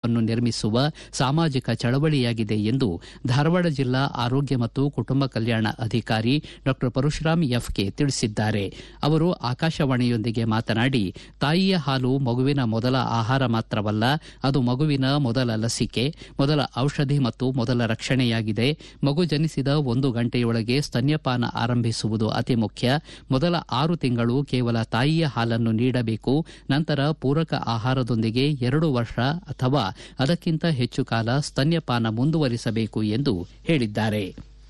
ಆಹಾರವನ್ನು ನಿರ್ಮಿಸುವ ಸಾಮಾಜಿಕ ಚಳವಳಿಯಾಗಿದೆ ಎಂದು ಧಾರವಾಡ ಜಿಲ್ಲಾ ಆರೋಗ್ಯ ಮತ್ತು ಕುಟುಂಬ ಕಲ್ಯಾಣ ಅಧಿಕಾರಿ ಡಾ ಪರಶುರಾಮ್ ಎಫ್ಕೆ ತಿಳಿಸಿದ್ದಾರೆ ಅವರು ಆಕಾಶವಾಣಿಯೊಂದಿಗೆ ಮಾತನಾಡಿ ತಾಯಿಯ ಹಾಲು ಮಗುವಿನ ಮೊದಲ ಆಹಾರ ಮಾತ್ರವಲ್ಲ ಅದು ಮಗುವಿನ ಮೊದಲ ಲಸಿಕೆ ಮೊದಲ ಔಷಧಿ ಮತ್ತು ಮೊದಲ ರಕ್ಷಣೆಯಾಗಿದೆ ಮಗು ಜನಿಸಿದ ಒಂದು ಗಂಟೆಯೊಳಗೆ ಸ್ತನ್ಯಪಾನ ಆರಂಭಿಸುವುದು ಅತಿ ಮುಖ್ಯ ಮೊದಲ ಆರು ತಿಂಗಳು ಕೇವಲ ತಾಯಿಯ ಹಾಲನ್ನು ನೀಡಬೇಕು ನಂತರ ಪೂರಕ ಆಹಾರದೊಂದಿಗೆ ಎರಡು ವರ್ಷ ಅಥವಾ ಅದಕ್ಕಿಂತ ಹೆಚ್ಚು ಕಾಲ ಸ್ತನ್ಯಪಾನ ಮುಂದುವರಿಸಬೇಕು ಎಂದು ಹೇಳಿದ್ದಾರೆ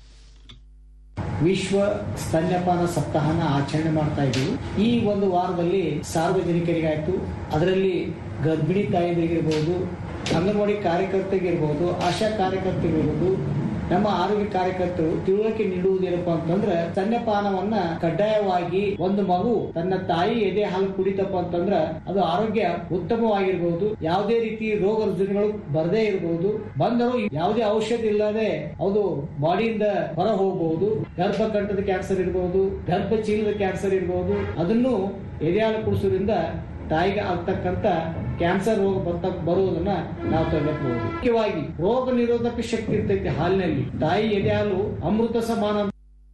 ವಿಶ್ವ ಸ್ತನ್ಯಪಾನ ಸಪ್ತಾಹನ ಆಚರಣೆ ಮಾಡ್ತಾ ಇದ್ದೀವಿ ಈ ಒಂದು ವಾರದಲ್ಲಿ ಸಾರ್ವಜನಿಕರಿಗಾಯ್ತು ಅದರಲ್ಲಿ ಗರ್ಭಿಣಿ ತಾಯಂದಿರಿಗಿರ್ಬೋದು ಅಂಗನವಾಡಿ ಕಾರ್ಯಕರ್ತರಿಗಿರ್ಬೋದು ಆಶಾ ಕಾರ್ಯಕರ್ತರಿಗಿರ್ಬೋದು ನಮ್ಮ ಆರೋಗ್ಯ ಕಾರ್ಯಕರ್ತರು ತಿಳುವಳಿಕೆ ನೀಡುವುದೇನಪ್ಪ ಅಂತಂದ್ರೆ ಸ್ತನ್ಯಪಾನವನ್ನ ಕಡ್ಡಾಯವಾಗಿ ಒಂದು ಮಗು ತನ್ನ ತಾಯಿ ಎದೆ ಹಾಲು ಕುಡಿತಪ್ಪ ಅಂತಂದ್ರ ಅದು ಆರೋಗ್ಯ ಉತ್ತಮವಾಗಿರ್ಬಹುದು ಯಾವುದೇ ರೀತಿ ರೋಗ ರುಜಿನಗಳು ಬರದೇ ಇರಬಹುದು ಬಂದರೂ ಯಾವುದೇ ಔಷಧಿ ಇಲ್ಲದೆ ಅದು ಬಾಡಿಯಿಂದ ಹೊರ ಹೋಗಬಹುದು ಗರ್ಭಕಂಠದ ಕ್ಯಾನ್ಸರ್ ಇರಬಹುದು ಗರ್ಭ ಚೀಲದ ಕ್ಯಾನ್ಸರ್ ಇರಬಹುದು ಅದನ್ನು ಎದೆ ಹಾಲು ಕುಡಿಸೋದ್ರಿಂದ ತಾಯಿಗೆ ಆಗ್ತಕ್ಕಂತ ಕ್ಯಾನ್ಸರ್ ರೋಗ ಬರ್ತ ಬರುವುದನ್ನ ನಾವು ತಡೆಗಟ್ಟಬಹುದು ಮುಖ್ಯವಾಗಿ ರೋಗ ನಿರೋಧಕ ಶಕ್ತಿ ಇರ್ತೈತಿ ಹಾಲಿನಲ್ಲಿ ತಾಯಿ ಎದೆ ಹಾಲು ಅಮೃತ ಸಮಾನ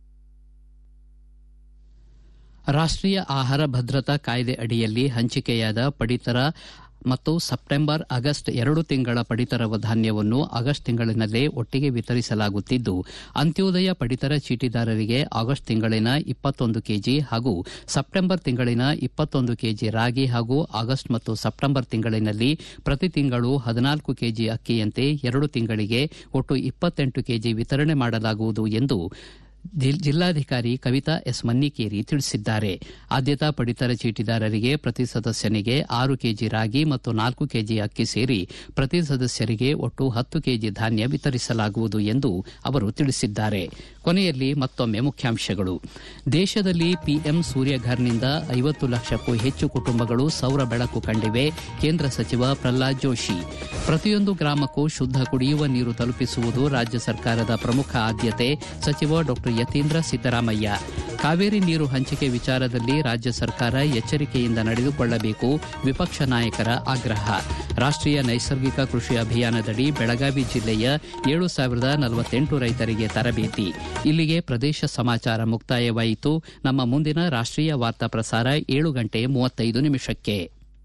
ರಾಷ್ಟೀಯ ಆಹಾರ ಭದ್ರತಾ ಕಾಯ್ದೆ ಅಡಿಯಲ್ಲಿ ಹಂಚಿಕೆಯಾದ ಪಡಿತರ ಮತ್ತು ಸೆಪ್ಟೆಂಬರ್ ಆಗಸ್ಟ್ ಎರಡು ತಿಂಗಳ ಪಡಿತರ ಧಾನ್ಯವನ್ನು ಆಗಸ್ಟ್ ತಿಂಗಳಿನಲ್ಲೇ ಒಟ್ಟಿಗೆ ವಿತರಿಸಲಾಗುತ್ತಿದ್ದು ಅಂತ್ಯೋದಯ ಪಡಿತರ ಚೀಟಿದಾರರಿಗೆ ಆಗಸ್ಟ್ ತಿಂಗಳಿನ ಇಪ್ಪತ್ತೊಂದು ಕೆಜಿ ಹಾಗೂ ಸೆಪ್ಟೆಂಬರ್ ತಿಂಗಳಿನ ಇಪ್ಪತ್ತೊಂದು ಕೆಜಿ ರಾಗಿ ಹಾಗೂ ಆಗಸ್ಟ್ ಮತ್ತು ಸೆಪ್ಟೆಂಬರ್ ತಿಂಗಳಿನಲ್ಲಿ ಪ್ರತಿ ತಿಂಗಳು ಹದಿನಾಲ್ಕು ಕೆಜಿ ಅಕ್ಕಿಯಂತೆ ಎರಡು ತಿಂಗಳಿಗೆ ಒಟ್ಟು ಇಪ್ಪತ್ತೆಂಟು ಕೆಜಿ ವಿತರಣೆ ಮಾಡಲಾಗುವುದು ಎಂದು ಜಿಲ್ಲಾಧಿಕಾರಿ ಕವಿತಾ ಎಸ್ ಮನ್ನಿಕೇರಿ ತಿಳಿಸಿದ್ದಾರೆ ಆದ್ಯತಾ ಪಡಿತರ ಚೀಟಿದಾರರಿಗೆ ಪ್ರತಿ ಸದಸ್ಯನಿಗೆ ಆರು ಕೆಜಿ ರಾಗಿ ಮತ್ತು ನಾಲ್ಕು ಕೆಜಿ ಅಕ್ಕಿ ಸೇರಿ ಪ್ರತಿ ಸದಸ್ಯರಿಗೆ ಒಟ್ಟು ಹತ್ತು ಕೆಜಿ ಧಾನ್ಯ ವಿತರಿಸಲಾಗುವುದು ಎಂದು ಅವರು ತಿಳಿಸಿದ್ದಾರೆ ಕೊನೆಯಲ್ಲಿ ಮತ್ತೊಮ್ಮೆ ಮುಖ್ಯಾಂಶಗಳು ದೇಶದಲ್ಲಿ ಪಿಎಂ ಸೂರ್ಯಘರ್ನಿಂದ ಐವತ್ತು ಲಕ್ಷಕ್ಕೂ ಹೆಚ್ಚು ಕುಟುಂಬಗಳು ಸೌರ ಬೆಳಕು ಕಂಡಿವೆ ಕೇಂದ್ರ ಸಚಿವ ಪ್ರಹ್ಲಾದ್ ಜೋಶಿ ಪ್ರತಿಯೊಂದು ಗ್ರಾಮಕ್ಕೂ ಶುದ್ಧ ಕುಡಿಯುವ ನೀರು ತಲುಪಿಸುವುದು ರಾಜ್ಯ ಸರ್ಕಾರದ ಪ್ರಮುಖ ಆದ್ಯತೆ ಸಚಿವ ಡಾ ಯತೀಂದ್ರ ಸಿದ್ದರಾಮಯ್ಯ ಕಾವೇರಿ ನೀರು ಹಂಚಿಕೆ ವಿಚಾರದಲ್ಲಿ ರಾಜ್ಯ ಸರ್ಕಾರ ಎಚ್ಚರಿಕೆಯಿಂದ ನಡೆದುಕೊಳ್ಳಬೇಕು ವಿಪಕ್ಷ ನಾಯಕರ ಆಗ್ರಹ ರಾಷ್ಟೀಯ ನೈಸರ್ಗಿಕ ಕೃಷಿ ಅಭಿಯಾನದಡಿ ಬೆಳಗಾವಿ ಜಿಲ್ಲೆಯ ಏಳು ಸಾವಿರದ ನಲವತ್ತೆಂಟು ರೈತರಿಗೆ ತರಬೇತಿ ಇಲ್ಲಿಗೆ ಪ್ರದೇಶ ಸಮಾಚಾರ ಮುಕ್ತಾಯವಾಯಿತು ನಮ್ಮ ಮುಂದಿನ ರಾಷ್ಟೀಯ ವಾರ್ತಾ ಪ್ರಸಾರ ಏಳು ಗಂಟೆ ಮೂವತ್ತೈದು ನಿಮಿಷಕ್ಕೆ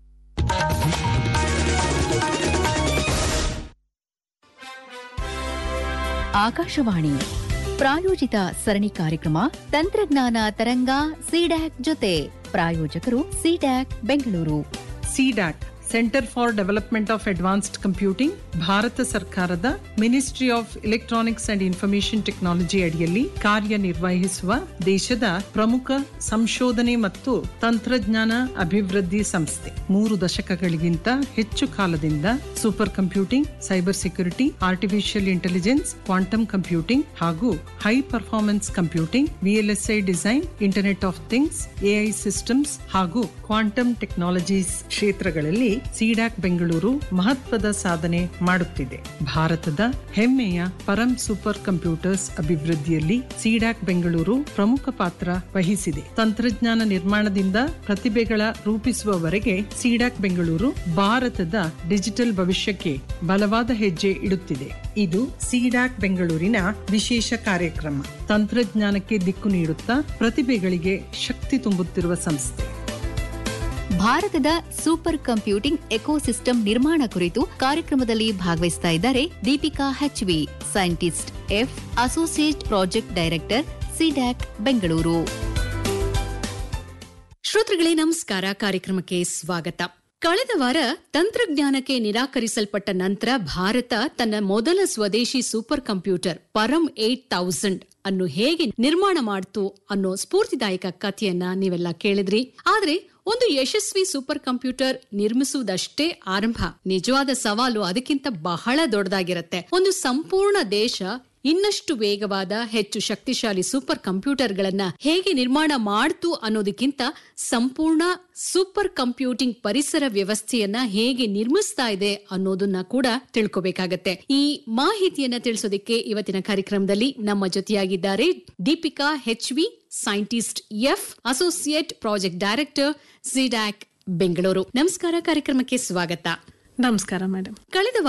ಆಕಾಶವಾಣಿ ಪ್ರಾಯೋಜಿತ ಸರಣಿ ಕಾರ್ಯಕ್ರಮ ತಂತ್ರಜ್ಞಾನ ತರಂಗ ಸಿಡ್ಯಾಕ್ ಜೊತೆ ಪ್ರಾಯೋಜಕರು CDAC Bengaluru CDAC centre for development of advanced computing ಭಾರತ ಸರ್ಕಾರದ ministry of electronics and information technology ಅಡಿಯಲ್ಲಿ ಕಾರ್ಯನಿರ್ವಹಿಸುವ ದೇಶದ ಪ್ರಮುಖ ಸಂಶೋಧನೆ ಮತ್ತು ತಂತ್ರಜ್ಞಾನ ಅಭಿವೃದ್ಧಿ ಸಂಸ್ಥೆ ಮೂರು ದಶಕಗಳಿಗಿಂತ ಹೆಚ್ಚು ಕಾಲದಿಂದ super computing cyber security artificial intelligence quantum computing ಹಾಗೂ high performance computing VLSI design internet of things AI systems ಹಾಗೂ ಕ್ವಾಂಟಮ್ ಟೆಕ್ನಾಲಜೀಸ್ ಕ್ಷೇತ್ರಗಳಲ್ಲಿ ಸಿಡಾಕ್ ಬೆಂಗಳೂರು ಮಹತ್ವದ ಸಾಧನೆ ಮಾಡುತ್ತಿದೆ ಭಾರತದ ಹೆಮ್ಮೆಯ ಪರಂ ಸೂಪರ್ ಕಂಪ್ಯೂಟರ್ಸ್ ಅಭಿವೃದ್ಧಿಯಲ್ಲಿ ಸಿಡಾಕ್ ಬೆಂಗಳೂರು ಪ್ರಮುಖ ಪಾತ್ರ ವಹಿಸಿದೆ ತಂತ್ರಜ್ಞಾನ ನಿರ್ಮಾಣದಿಂದ ಪ್ರತಿಭೆಗಳ ರೂಪಿಸುವವರೆಗೆ ಸಿಡಾಕ್ ಬೆಂಗಳೂರು ಭಾರತದ ಡಿಜಿಟಲ್ ಭವಿಷ್ಯಕ್ಕೆ ಬಲವಾದ ಹೆಜ್ಜೆ ಇಡುತ್ತಿದೆ ಇದು ಸಿಡಾಕ್ ಬೆಂಗಳೂರಿನ ವಿಶೇಷ ಕಾರ್ಯಕ್ರಮ ತಂತ್ರಜ್ಞಾನಕ್ಕೆ ದಿಕ್ಕು ನೀಡುತ್ತಾ ಪ್ರತಿಭೆಗಳಿಗೆ ಶಕ್ತಿ ತುಂಬುತ್ತಿರುವ ಸಂಸ್ಥೆ ಭಾರತದ ಸೂಪರ್ ಕಂಪ್ಯೂಟಿಂಗ್ ಎಕೋಸಿಸ್ಟಮ್ ನಿರ್ಮಾಣ ಕುರಿತು ಕಾರ್ಯಕ್ರಮದಲ್ಲಿ ಭಾಗವಹಿಸ್ತಾ ಇದ್ದಾರೆ Deepika HV scientist F associate project director CDAC Bengaluru ಶ್ರೋತೃಗಳೇ ನಮಸ್ಕಾರ ಕಾರ್ಯಕ್ರಮಕ್ಕೆ ಸ್ವಾಗತ ಕಳೆದ ವಾರ ತಂತ್ರಜ್ಞಾನಕ್ಕೆ ನಿರಾಕರಿಸಲ್ಪಟ್ಟ ನಂತರ ಭಾರತ ತನ್ನ ಮೊದಲ ಸ್ವದೇಶಿ super computer Param eight thousand ಅನ್ನು ಹೇಗೆ ನಿರ್ಮಾಣ ಮಾಡ್ತು ಅನ್ನೋ ಸ್ಫೂರ್ತಿದಾಯಕ ಕಥೆಯನ್ನ ನೀವೆಲ್ಲ ಕೇಳಿದ್ರಿ ಆದ್ರೆ ಒಂದು ಯಶಸ್ವಿ ಸೂಪರ್ ಕಂಪ್ಯೂಟರ್ ನಿರ್ಮಿಸುವುದಷ್ಟೇ ಆರಂಭ ನಿಜವಾದ ಸವಾಲು ಅದಕ್ಕಿಂತ ಬಹಳ ದೊಡ್ಡದಾಗಿರುತ್ತೆ ಒಂದು ಸಂಪೂರ್ಣ ದೇಶ ಇನ್ನಷ್ಟು ವೇಗವಾದ ಹೆಚ್ಚು ಶಕ್ತಿಶಾಲಿ ಸೂಪರ್ ಕಂಪ್ಯೂಟರ್ಗಳನ್ನ ಹೇಗೆ ನಿರ್ಮಾಣ ಮಾಡ್ತು ಅನ್ನೋದಕ್ಕಿಂತ ಸಂಪೂರ್ಣ ಸೂಪರ್ ಕಂಪ್ಯೂಟಿಂಗ್ ಪರಿಸರ ವ್ಯವಸ್ಥೆಯನ್ನ ಹೇಗೆ ನಿರ್ಮಿಸ್ತಾ ಇದೆ ಅನ್ನೋದನ್ನ ಕೂಡ ತಿಳ್ಕೋಬೇಕಾಗತ್ತೆ ಈ ಮಾಹಿತಿಯನ್ನ ತಿಳಿಸೋದಕ್ಕೆ ಇವತ್ತಿನ ಕಾರ್ಯಕ್ರಮದಲ್ಲಿ ನಮ್ಮ ಜೊತೆಯಾಗಿದ್ದಾರೆ Deepika H V scientist F associate project director CDAC Bengaluru ನಮಸ್ಕಾರ ಕಾರ್ಯಕ್ರಮಕ್ಕೆ ಸ್ವಾಗತ ನಮಸ್ಕಾರ ಮೇಡಮ್ ಕಳೆದ